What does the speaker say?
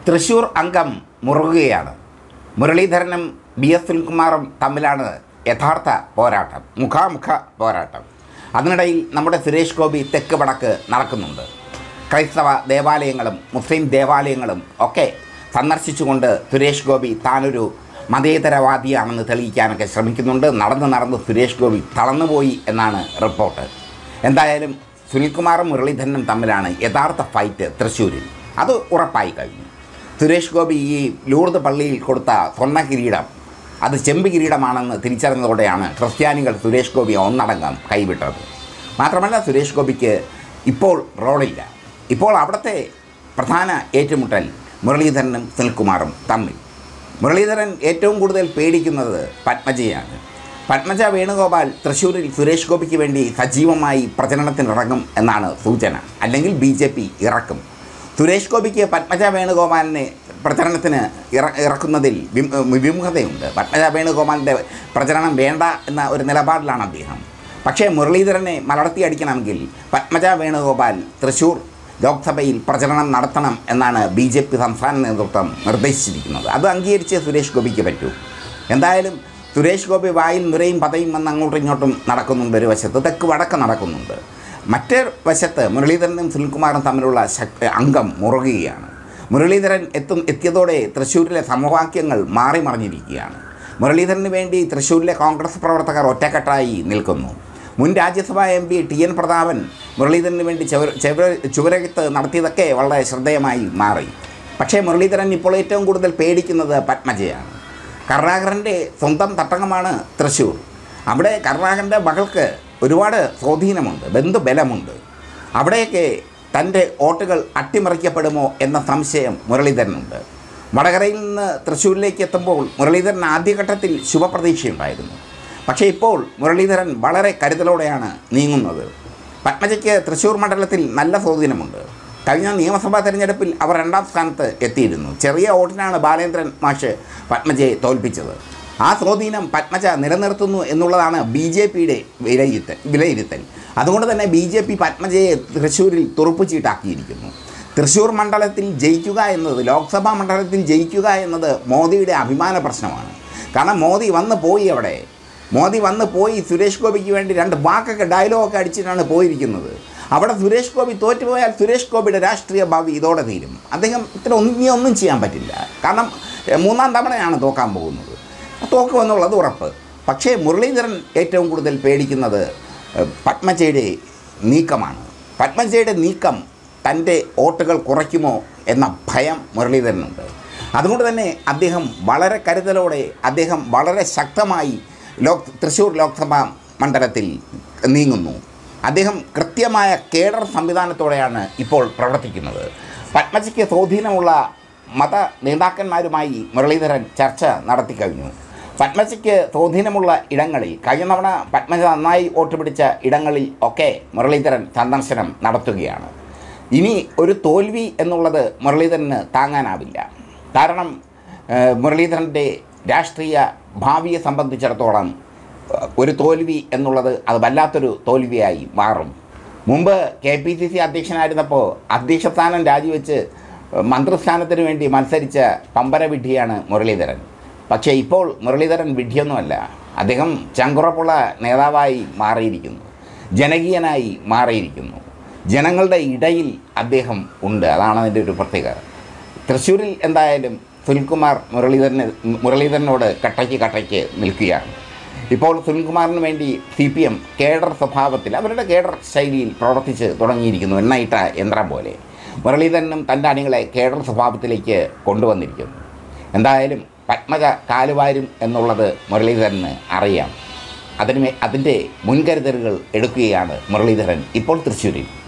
തൃശൂർ അംഗം മുറുകുകയാണ് മുരളീധരനും B S സുനിൽകുമാറും തമ്മിലാണ് യഥാർത്ഥ പോരാട്ടം മുഖാമുഖ പോരാട്ടം അതിനിടയിൽ നമ്മുടെ സുരേഷ് ഗോപി തെക്ക് വടക്ക് നടക്കുന്നുണ്ട് ക്രൈസ്തവ ദേവാലയങ്ങളും മുസ്ലിം ദേവാലയങ്ങളും ഒക്കെ സന്ദർശിച്ചുകൊണ്ട് സുരേഷ് ഗോപി താനൊരു മതേതരവാദിയാണെന്ന് തെളിയിക്കാനൊക്കെ ശ്രമിക്കുന്നുണ്ട് നടന്ന് നടന്ന് സുരേഷ് ഗോപി തളർന്നുപോയി എന്നാണ് റിപ്പോർട്ട് എന്തായാലും സുനിൽകുമാറും മുരളീധരനും തമ്മിലാണ് യഥാർത്ഥ ഫൈറ്റ് തൃശ്ശൂരിൽ അത് ഉറപ്പായി കഴിഞ്ഞു സുരേഷ് ഗോപി ഈ ലൂർദ് പള്ളിയിൽ കൊടുത്ത സ്വർണ്ണ കിരീടം അത് ചെമ്പ് കിരീടമാണെന്ന് തിരിച്ചറിഞ്ഞതോടെയാണ് ക്രിസ്ത്യാനികൾ സുരേഷ് ഗോപി ഒന്നടങ്കം കൈവിട്ടത് മാത്രമല്ല സുരേഷ് ഗോപിക്ക് ഇപ്പോൾ റോളില്ല ഇപ്പോൾ അവിടുത്തെ പ്രധാന ഏറ്റുമുട്ടൽ മുരളീധരനും സുനിൽകുമാറും തമ്മിൽ മുരളീധരൻ ഏറ്റവും കൂടുതൽ പേടിക്കുന്നത് പത്മജയാണ് പത്മജ വേണുഗോപാൽ തൃശ്ശൂരിൽ സുരേഷ് ഗോപിക്ക് വേണ്ടി സജീവമായി പ്രചരണത്തിനിറങ്ങും എന്നാണ് സൂചന അല്ലെങ്കിൽ ബി ജെ പി ഇറക്കും സുരേഷ് ഗോപിക്ക് പത്മജ വേണുഗോപാലിനെ പ്രചരണത്തിന് ഇറ ഇറക്കുന്നതിൽ വിം വിമുഖതയുണ്ട് പത്മജ വേണുഗോപാലിൻ്റെ പ്രചരണം വേണ്ട എന്ന ഒരു നിലപാടിലാണ് അദ്ദേഹം പക്ഷേ മുരളീധരനെ മലർത്തി അടിക്കണമെങ്കിൽ പത്മജ വേണുഗോപാൽ തൃശ്ശൂർ ലോക്സഭയിൽ പ്രചരണം നടത്തണം എന്നാണ് ബി ജെ പി സംസ്ഥാന നേതൃത്വം നിർദ്ദേശിച്ചിരിക്കുന്നത് അത് അംഗീകരിച്ച് സുരേഷ് ഗോപിക്ക് പറ്റൂ എന്തായാലും സുരേഷ് ഗോപി വായിൽ നുരയും പതയും വന്ന് അങ്ങോട്ടും ഇങ്ങോട്ടും നടക്കുന്നുണ്ട് ഒരു വശത്ത് തെക്ക് വടക്ക് നടക്കുന്നുണ്ട് മറ്റേ വശത്ത് മുരളീധരനും സുനിൽകുമാറും തമ്മിലുള്ള ശക്തി അംഗം മുറുകുകയാണ് മുരളീധരൻ എത്തും എത്തിയതോടെ തൃശ്ശൂരിലെ സമവാക്യങ്ങൾ മാറി മറിഞ്ഞിരിക്കുകയാണ് മുരളീധരന് വേണ്ടി തൃശ്ശൂരിലെ കോൺഗ്രസ് പ്രവർത്തകർ ഒറ്റക്കെട്ടായി നിൽക്കുന്നു മുൻ രാജ്യസഭാ M P T N Prathapan മുരളീധരന് വേണ്ടി ചുവര ചുവര ചുവരകത്ത് നടത്തിയതൊക്കെ വളരെ ശ്രദ്ധേയമായി മാറി പക്ഷേ മുരളീധരൻ ഇപ്പോൾ ഏറ്റവും കൂടുതൽ പേടിക്കുന്നത് പത്മജയാണ് കരുണാകരൻ്റെ സ്വന്തം തട്ടകമാണ് തൃശ്ശൂർ അവിടെ കരുണാകരൻ്റെ മകൾക്ക് ഒരുപാട് സ്വാധീനമുണ്ട് ബന്ധുബലമുണ്ട് അവിടെയൊക്കെ തൻ്റെ വോട്ടുകൾ അട്ടിമറിക്കപ്പെടുമോ എന്ന സംശയം മുരളീധരനുണ്ട് വടകരയിൽ നിന്ന് തൃശ്ശൂരിലേക്ക് എത്തുമ്പോൾ മുരളീധരൻ ആദ്യഘട്ടത്തിൽ ശുഭപ്രതീക്ഷയുണ്ടായിരുന്നു പക്ഷേ ഇപ്പോൾ മുരളീധരൻ വളരെ കരുതലോടെയാണ് നീങ്ങുന്നത് പത്മജയ്ക്ക് തൃശ്ശൂർ മണ്ഡലത്തിൽ നല്ല സ്വാധീനമുണ്ട് കഴിഞ്ഞ നിയമസഭാ തെരഞ്ഞെടുപ്പിൽ അവർ രണ്ടാം സ്ഥാനത്ത് എത്തിയിരുന്നു ചെറിയ വോട്ടിനാണ് ബാലേന്ദ്രൻ മാഷ് പത്മജയെ തോൽപ്പിച്ചത് ആ സ്വാധീനം പത്മജ നിലനിർത്തുന്നു എന്നുള്ളതാണ് ബി ജെ പിയുടെ വിലയിരുത്തൽ വിലയിരുത്തൽ അതുകൊണ്ട് തന്നെ ബി ജെ പി പത്മജയെ തൃശ്ശൂരിൽ തുറപ്പുചീട്ടാക്കിയിരിക്കുന്നു തൃശ്ശൂർ മണ്ഡലത്തിൽ ജയിക്കുക എന്നത് ലോക്സഭാ മണ്ഡലത്തിൽ ജയിക്കുക എന്നത് മോദിയുടെ അഭിമാന പ്രശ്നമാണ് കാരണം മോദി വന്ന് പോയി അവിടെ മോദി വന്ന് പോയി സുരേഷ് ഗോപിക്ക് വേണ്ടി രണ്ട് വാക്കൊക്കെ ഡയലോഗൊക്കെ അടിച്ചിട്ടാണ് പോയിരിക്കുന്നത് അവിടെ സുരേഷ് ഗോപി തോറ്റുപോയാൽ സുരേഷ് ഗോപിയുടെ രാഷ്ട്രീയ ഭാവി ഇതോടെ തീരും അദ്ദേഹത്തിന് ഒന്നും ഇനി ഒന്നും ചെയ്യാൻ പറ്റില്ല കാരണം എഹ്, മൂന്നാം തവണയാണ് തോക്കാൻ പോകുന്നത് തോക്കുമെന്നുള്ളത് ഉറപ്പ് പക്ഷേ മുരളീധരൻ ഏറ്റവും കൂടുതൽ പേടിക്കുന്നത് എഹ്, പത്മജയുടെ നീക്കമാണ് പത്മജയുടെ നീക്കം തൻ്റെ വോട്ടുകൾ കുറയ്ക്കുമോ എന്ന ഭയം മുരളീധരനുണ്ട് അതുകൊണ്ട് തന്നെ അദ്ദേഹം വളരെ കരുതലോടെ അദ്ദേഹം വളരെ ശക്തമായി ലോക് തൃശ്ശൂർ ലോക്സഭാ മണ്ഡലത്തിൽ നീങ്ങുന്നു അദ്ദേഹം കൃത്യമായ കേഡർ സംവിധാനത്തോടെയാണ് ഇപ്പോൾ പ്രവർത്തിക്കുന്നത് പത്മജയ്ക്ക് സ്വാധീനമുള്ള മത നേതാക്കന്മാരുമായി മുരളീധരൻ ചർച്ച നടത്തിക്കഴിഞ്ഞു പത്മജയ്ക്ക് സ്വാധീനമുള്ള ഇടങ്ങളിൽ കഴിഞ്ഞ തവണ പത്മജ നന്നായി വോട്ട് പിടിച്ച ഇടങ്ങളിൽ ഒക്കെ മുരളീധരൻ സന്ദർശനം നടത്തുകയാണ് ഇനി ഒരു തോൽവി എന്നുള്ളത് മുരളീധരന് താങ്ങാനാവില്ല കാരണം ഏഹ്, മുരളീധരൻ്റെ രാഷ്ട്രീയ ഭാവിയെ സംബന്ധിച്ചിടത്തോളം ഏഹ്, ഒരു തോൽവി എന്നുള്ളത് അത് വല്ലാത്തൊരു തോൽവിയായി മാറും മുമ്പ് കെ പി സി സി അധ്യക്ഷനായിരുന്നപ്പോൾ അധ്യക്ഷ സ്ഥാനം രാജിവെച്ച് ഏഹ്, മന്ത്രിസ്ഥാനത്തിന് വേണ്ടി മത്സരിച്ച പമ്പര വിഡ്ഢിയാണ് മുരളീധരൻ പക്ഷേ ഇപ്പോൾ മുരളീധരൻ വിഡ്ഢിയൊന്നുമല്ല അദ്ദേഹം ചങ്കുറപ്പുള്ള നേതാവായി മാറിയിരിക്കുന്നു ജനകീയനായി മാറിയിരിക്കുന്നു ജനങ്ങളുടെ ഇടയിൽ അദ്ദേഹം ഉണ്ട് അതാണ് അതിൻ്റെ ഒരു പ്രത്യേകത തൃശ്ശൂരിൽ എന്തായാലും സുനിൽകുമാർ മുരളീധരന് മുരളീധരനോട് കട്ടയ്ക്ക് കട്ടയ്ക്ക് നിൽക്കുകയാണ് ഇപ്പോൾ സുനിൽകുമാറിന് വേണ്ടി സി പി എം കേഡർ സ്വഭാവത്തിൽ അവരുടെ കേഡർ ശൈലിയിൽ പ്രവർത്തിച്ച് തുടങ്ങിയിരിക്കുന്നു എണ്ണയിട്ട യന്ത്രം പോലെ മുരളീധരനും തൻ്റെ അണികളെ കേഡർ സ്വഭാവത്തിലേക്ക് കൊണ്ടുവന്നിരിക്കുന്നു എന്തായാലും പത്മജ കാലുവാരും എന്നുള്ളത് മുരളീധരന് അറിയാം അതിന് മേ- അതിൻ്റെ മുൻകരുതലുകൾ എടുക്കുകയാണ് മുരളീധരൻ ഇപ്പോൾ തൃശ്ശൂരിൽ